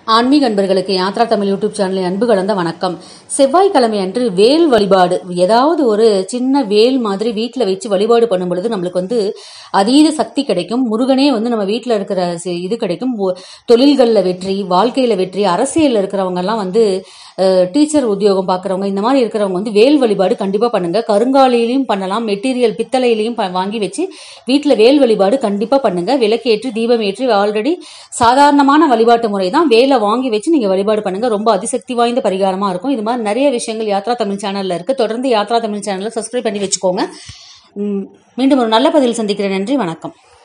ஆன்மீக அன்பர்களுக்கு யாத்ரா தமிழ் யூடியூப் சேனலின் அன்பு கலந்த வணக்கம் செவ்வாய்க்கிழமை அன்று வேல் வழிபாடு ஏதாவது ஒரு சின்ன வேல் மாதிரி வீட்டில் வச்சு வழிபாடு பண்ணும் பொழுது நம்மளுக்கு வந்து அதீத சக்தி கிடைக்கும் முருகனே வந்து நம்ம வீட்டில் இருக்கிற சி- இது கிடைக்கும் ஒ- தொழில்களில் வெற்றி வாழ்க்கையில் வெற்றி அரசியலில் இருக்கிறவங்க எல்லாம் வந்து டீச்சர் உத்தியோகம் பார்க்குறவங்க இந்த மாதிரி இருக்கிறவங்க வந்து வேல் வழிபாடு கண்டிப்பாக பண்ணுங்க கருங்காலிலையும் பண்ணலாம் மெட்டீரியல் பித்தளையிலையும் ப- வாங்கி வச்சு வீட்டில் வேல் வழிபாடு கண்டிப்பாக பண்ணுங்க விளக்கேற்றி தீபம் ஏற்றி ஆல்ரெடி சாதாரணமான வழிபாட்டு முறை தான் வேலை வாங்கி வச்சு நீங்கள் வழிபாடு பண்ணுங்க ரொம்ப அதிசக்தி வாய்ந்த பரிகாரமாக இருக்கும் இது மாதிரி நிறைய விஷயங்கள் யாத்ரா தமிழ் சேனலில் இருக்கு தொடர்ந்து யாத்ரா தமிழ் சேனலை சப்ஸ்கிரைப் பண்ணி வச்சுக்கோங்க ம், மீண்டும் ஒரு நல்ல பதில் சந்திக்கிறேன் நன்றி வணக்கம்